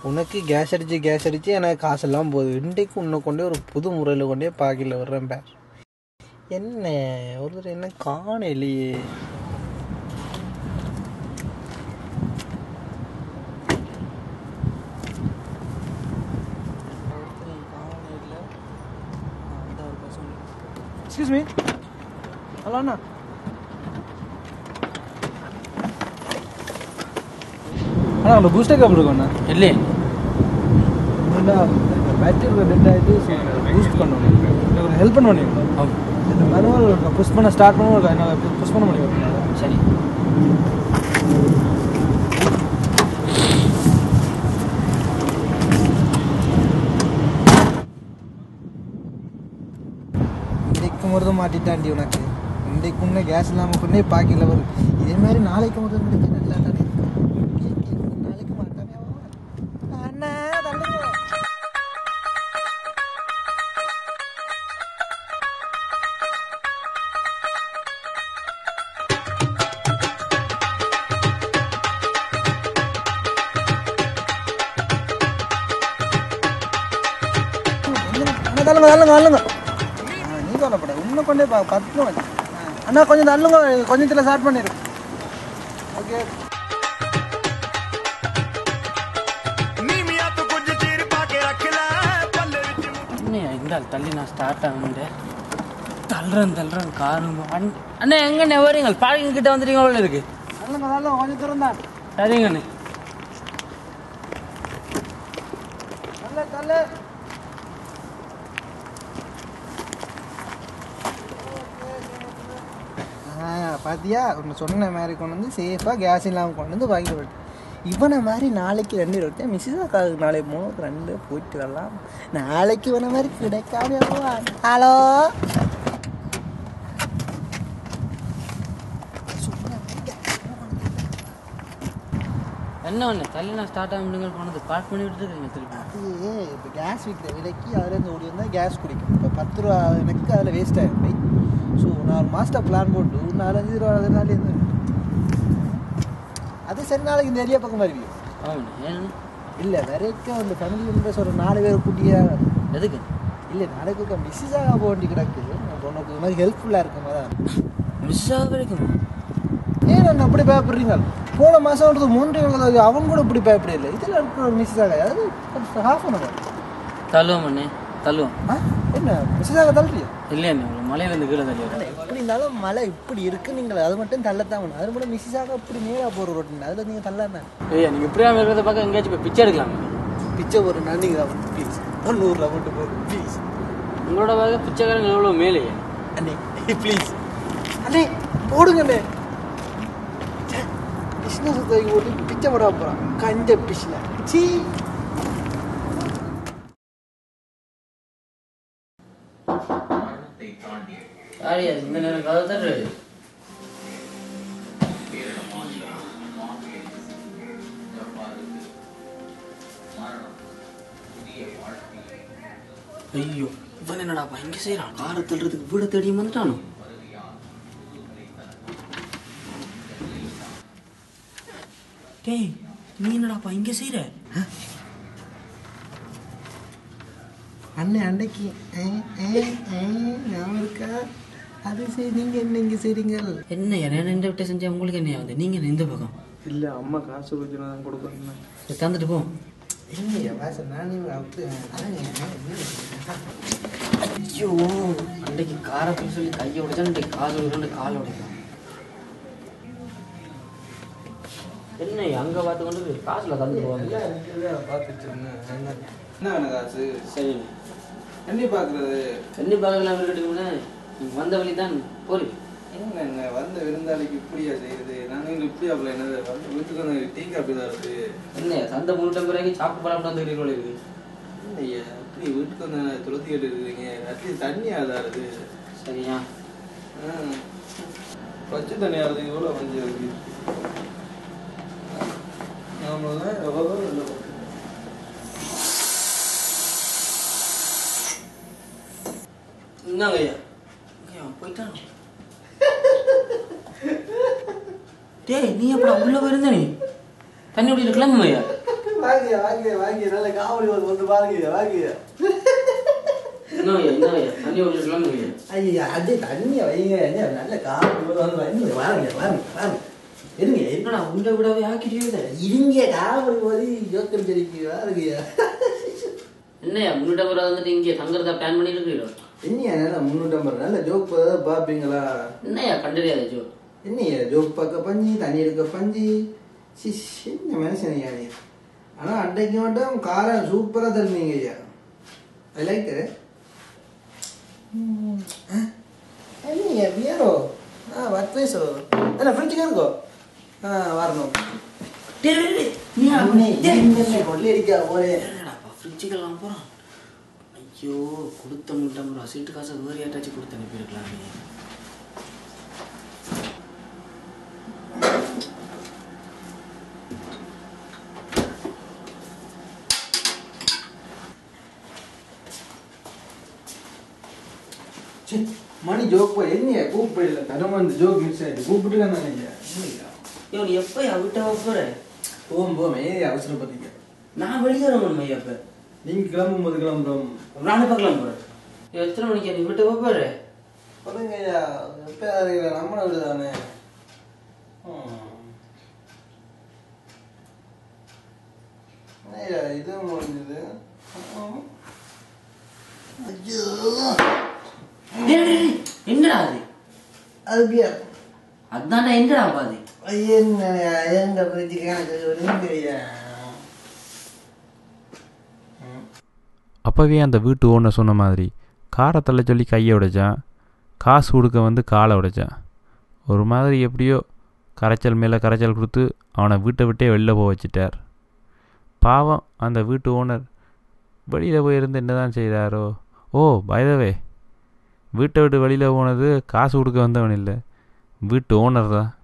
உனக்கு கேஸ் அடிச்சு கேஸ் அடிச்சு எனக்கு காசெல்லாம் போகுது இன்றைக்கு உன்னை கொண்டே ஒரு புது முறையில் கொண்டே பாக்கியில் வர்றேன் பேர் என்ன ஒருத்தர் என்ன காணலையே எக்ஸ்கியூஸ் மீ ஹலோ அண்ணா அண்ணா உங்களை பூஸ்டர் கேபிள் இருக்கும் அண்ணா இல்லையே பேட்டரி டெட் ஆகிட்டு பூஸ்ட் பண்ணணும் எனக்கு ஒரு ஹெல்ப் பண்ண முடியும் இந்த மேனுவல் புஷ் பண்ண ஸ்டார்ட் பண்ண என்னால் புஷ் பண்ண முடியும் சரி இன்றைக்கு முதல் மாட்டிட்டாண்டி உனக்கு இன்றைக்கு உன்ன கேஸ் இல்லாமல் கொண்டே பாக்கியில் வரும் இதே மாதிரி நாளைக்கு முதல் முடிச்சு நல்லா தானே இருக்கும். நாளைக்கு மாட்டானே அவன். அண்ணா தள்ளுங்க அண்ணா தள்ளுங்க தள்ளுங்க தள்ளுங்க ஆ, நீ கவலைப்பட இன்னும் கொண்டே பா பத்து வந்து அண்ணா கொஞ்சம் தள்ளுங்க கொஞ்சத்தில் ஸ்டார்ட் பண்ணிடு ஓகே அண்ணே இந்த ஆள் தள்ளி நான் ஸ்டார்ட் ஆகுண்டு தள்ளுறேன் தள்ளுறேன் காரும் அண்ணே எங்கண்ணே வரீங்க பார்க்கிங் கிட்ட வந்துட்டீங்க அவ்வளோ இருக்கு தள்ளுங்க தள்ளுங்க கொஞ்சம் திறந்தான் சரிங்க அண்ணே தள்ளு தள்ளு ஆ பாத்தியா உன்னை சொன்ன மாதிரி கொண்டு வந்து சேஃபாக கேஸ் இல்லாமல் கொண்டு வந்து வாங்கிட்டு போயிட்டு இவனை மாதிரி நாளைக்கு ரெண்டு ரொட்டியா மிஸ்ஸஸ் அக்காவுக்கு நாளைக்கு மூணு ரெண்டு போயிட்டு வரலாம் நாளைக்கு இவனை மாதிரி கிடைக்காம ஹலோ என்ன ஒன்று தள்ளி நான் ஸ்டார்ட் ஆகுங்க போனது பார்க் பண்ணி விட்டு இருக்கீங்க திருப்பி அது இப்போ கேஸ் விற்கிற விலைக்கு அதுலேருந்து ஓடி வந்தால் கேஸ் குடிக்கும் இப்போ பத்து ரூபா எனக்கு அதில் வேஸ்ட் ஆகிடும் ஸோ நாலு மாஸ்டர் பிளான் போட்டு ஒரு நாலஞ்சு ரூபா அதனால இருந்து அது சரி நாளைக்கு இந்த ஏரியா பக்கம் வருவியும் ஆமாண்ணே ஏன்னு இல்லை வரைக்கும் அந்த ஃபேமிலி மெம்பர்ஸ் ஒரு நாலு பேர் கூட்டியா எதுக்கு இல்லை நாளைக்கு மிஸ்ஸாக போக வேண்டி கிடக்கு அப்போ உனக்கு இது மாதிரி ஹெல்ப்ஃபுல்லாக இருக்கும் அதான் மிஸ் ஆக வரைக்கும் ஏன் நான் அப்படி பயப்படுறீங்க போன மாதம் ஒரு மூன்று இவங்க அவன் கூட இப்படி பயப்படல இதில் இருக்கிற ஒரு மிஸ்ஸஸ் ஆகாது அது ஹாஃப் அன் அவர் தள்ளுவோம் அண்ணே தள்ளுவோம் ஆ என்ன மிஸ்ஸஸ் ஆக தள்ளுறியா இல்லையா அண்ணே உங்களுக்கு மலையிலேருந்து கீழே தள்ளி ஆனா எப்படி இருந்தாலும் மழை இப்படி இருக்கு நீங்கள் அது மட்டும் தள்ளத்தான் வேணும் அது மட்டும் மிஸ்ஸாக இப்படி நேராக போகிற ரோட்டில் அதில் நீங்கள் தள்ளாம ஐயா நீங்கள் இப்படியா இருக்கிறத பார்க்க எங்கேயாச்சும் போய் பிச்சை எடுக்கலாம் பிச்சை ஒரு நன்றிங்க தான் ப்ளீஸ் தொண்ணூறுல மட்டும் போதும் ப்ளீஸ் உங்களோட பார்க்க பிச்சைக்காரங்க எவ்வளோ மேலேயே அண்ணே ப்ளீஸ் அண்ணே போடுங்க அண்ணே கிருஷ்ண சுத்தரிக்கு போட்டு பிச்சை போட போகிறான் கஞ்ச பிஷ்ல சீ யாரியா இந்த நேரம் கதை தட்டு ஐயோ இவன் என்னடாப்பா இங்க செய்யறான் காரை தள்ளுறதுக்கு வீட தேடி வந்துட்டானோ டேய் நீ என்னடாப்பா இங்க செய்யற அண்ணே அன்னைக்கு ஏ, ஏ, ஏ, ஞாபகம் இருக்கா அது சரி நீங்கள் என்ன இங்கே செய்றீங்க என்ன என்ன இந்த விட்ட செஞ்சா உங்களுக்கு என்ன ஆகுது நீங்க என்ன இந்த பக்கம் இல்லை அம்மா காசு கொஞ்சம் தான் கொடுக்கணும் சரி, தந்துட்டு போ இல்லையா வாச நானே அவுத்து ஐயோ அன்றைக்கு காரை போய் சொல்லி கையை உடைச்சா அன்றைக்கு காசு உடைச்சு காலை உடைக்கலாம் என்ன அங்க பார்த்து கொண்டு காசுல தந்து போவாங்க பார்த்துட்டு இருந்தேன் என்ன வேணும் காசு சரி என்ன பார்க்குறது தண்ணி பார்க்கலாம் இருக்கட்டுங்களே நீங்க வந்த வழி தான் போரு என்னங்க வந்த விருந்தாளிக்கு இப்படியா செய்யுது நாங்கள் இப்படியா அப்பல என்னது வந்து வீட்டுக்கு வந்து டீ காப்பி தான் இருக்கு என்ன சந்தை முன்னிட்ட பிறகு சாப்பிட்டு பழம் வந்துக்கிறீங்களோ இருக்கு இல்லையா இப்படி வீட்டுக்கு வந்து துளத்தி கேட்டு இருக்கீங்க அட்லீஸ்ட் தண்ணி ஆதா இருக்கு சரியா பச்சை தண்ணி ஆறுது எவ்வளோ வந்து இருக்கு ஆமாம் எவ்வளோ இல்லை இந்தாங்க ஐயா ஐயா போயிட்டான் டேய் நீ எப்படா உள்ள போயிருந்த நீ தண்ணி குடிக்கிற கிளம்பு ஐயா வாங்கிய வாங்கிய வாங்கிய நல்ல காமெடி வந்து வந்து பாருங்க வாங்கிய என்ன ஐயா என்ன ஐயா தண்ணி ஒரு சொல்லுங்க ஐயா ஐயா அது தண்ணியை வைங்க என்ன நல்ல காமெடி வந்து வந்து வாங்க வாருங்க வாருங்க வாருங்க இருங்க என்னடா உண்டை விடாவே ஆக்கிட்டே இருங்க காமெடி போது ஜோக்கம் தெரிவிக்கு வாருங்கய்யா என்னையா முன்னிட்ட முறை வந்துட்டு இங்கே தங்குறதா பிளான் பண்ணி இருக்கிறீரோ என்னையா நல்லா முன்னூற்றம்பது நல்ல ஜோக் பார்ப்பீங்களா என்னையா கண்டறியாத ஜோ என்னையா ஜோக் பார்க்க பஞ்சு தண்ணி எடுக்க பஞ்சு சிஸ் என்ன மனுஷன் ஐயா நீ ஆனால் அன்றைக்கு மட்டும் காரம் சூப்பராக தருவீங்க ஐயா ஐ லைக் என்னையா பியரோ ஆ வட் வயசோ என்ன ஃப்ரிட்ஜுக்கு இருக்கோ ஆ வரணும் கொள்ளி அடிக்கா ஒரே என்னடாப்பா ஃப்ரிட்ஜுக்கெல்லாம் போகிறான் ஐயோ கொடுத்த முட்டை முறை சீட்டு காசை வேறு யாட்டாச்சும் கொடுத்து அனுப்பியிருக்கலாம் நீ ச்சே, மணி ஜோக் போய் என்னையா கூப்பிடல தரமா இந்த ஜோக் மிஸ் ஆயிடுச்சு கூப்பிட்டு தானே ஐயா என்னய்யா? ஐயோ நீ எப்போ விட்ட போகிற போகும் போகும் ஏ அவசரப்பட்டீங்க நான் வெளியே வரணும் ஐயா இப்போ நீங்க கிளம்பும் போது கிளம்புறோம் நானே பார்க்கலாம் போகிறேன் எத்தனை மணிக்கு நீ விட்டு போகிற சொல்லுங்க ஐயா எப்ப அறியல நம்மள விடுதானே ஐயா இது முடிஞ்சது ம். ஐயோ என்னடா அது அது பியர் அதான்டா என்னடா பாது என்ன எங்க ஃப்ரிட்ஜுக்கு எனக்கு சொல்லுங்க ஐயா அப்போவே அந்த வீட்டு ஓனர் சொன்ன மாதிரி காரை தள்ள சொல்லி கையை உடைச்சான் காசு கொடுக்க வந்து காலை உடைச்சான் ஒரு மாதிரி எப்படியோ கரைச்சல் மேலே கரைச்சல் கொடுத்து அவனை வீட்டை விட்டே வெளில போக வச்சிட்டார் பாவம் அந்த வீட்டு ஓனர் வெளியில் போயிருந்து என்ன தான் செய்கிறாரோ ஓ பயதவே வீட்டை விட்டு வெளியில் போனது காசு கொடுக்க வந்தவன் இல்லை வீட்டு ஓனர் தான்